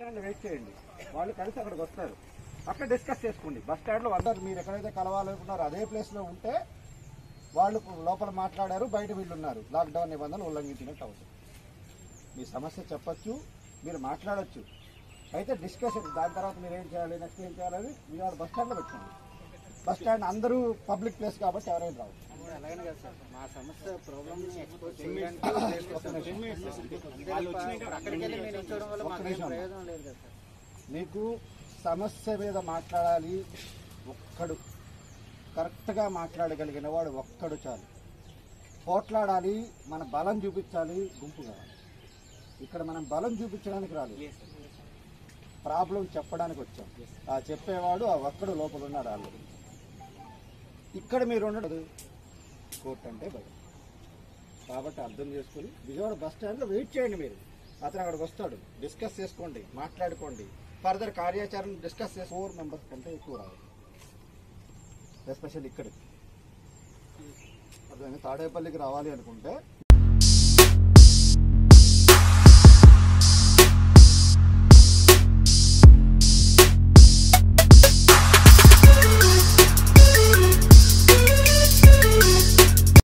Stand wait చేయండి వాళ్ళు కలిసి అక్కడికి వస్తారు అక్కడ డిస్కస్ చేసుకోండి బస్ స్టాండ్ లో అందరు మీరు ఎక్కడైతే కలవాలనుకున్నారో అదే ప్లేస్ లో ఉంటే వాళ్ళు లోపల మాట్లాడారు బయట వీళ్ళు ఉన్నారు లాక్డౌన్ నిబంధనలు ఉల్లంఘించినట్టు అవుతుంది మీ సమస్య చెప్పొచ్చు మీరు మాట్లాడొచ్చు అయితే డిస్కషన్ దాని తర్వాత మీరు ఏం చేయాలి నెక్స్ట్ ఏం చేయాలని మీరు ఆడ బస్ స్టాండ్లో పెట్టుకోండి బస్ స్టాండ్ అందరూ పబ్లిక్ ప్లేస్ కాబట్టి ఎవరైనా రావు అలాగనే కదా సార్ మా సమస్య ప్రాబ్లమ్ ఎక్స్పోజ్ చేయడానికి లేదు కదా సార్. అంతే తప్ప ఇప్పుడు అక్కడికి వెళ్ళి మీరు ఉంచడం వల్ల మాకు ఏం ప్రయోజనం లేదు కదా సార్ మీకు సమస్య మీద మాట్లాడాలి ఒక్కడు కరెక్ట్గా మాట్లాడగలిగిన వాడు ఒక్కడు చాలు పోట్లాడాలి మన బలం చూపించాలి గుంపు కావాలి ఇక్కడ మనం బలం చూపించడానికి రాలేదు ప్రాబ్లం చెప్పడానికి వచ్చాం ఆ చెప్పేవాడు ఆ ఒక్కడు లోపల ఉన్నాడు ఆల్రెడీ ఇక్కడ మీరు ఉండడు కోర్టు అంటే భయం కాబట్టి అర్థం చేసుకుని విజయవాడ బస్ స్టాండ్లో వెయిట్ చేయండి మీరు అతను అక్కడికి వస్తాడు డిస్కస్ చేసుకోండి మాట్లాడుకోండి ఫర్దర్ కార్యాచరణ డిస్కస్ చేసి ఫోర్ మెంబర్స్ కంటే ఎక్కువ రావాలి ఎస్పెషల్ ఇక్కడికి అర్థమైంది తాడేపల్లికి రావాలి అనుకుంటే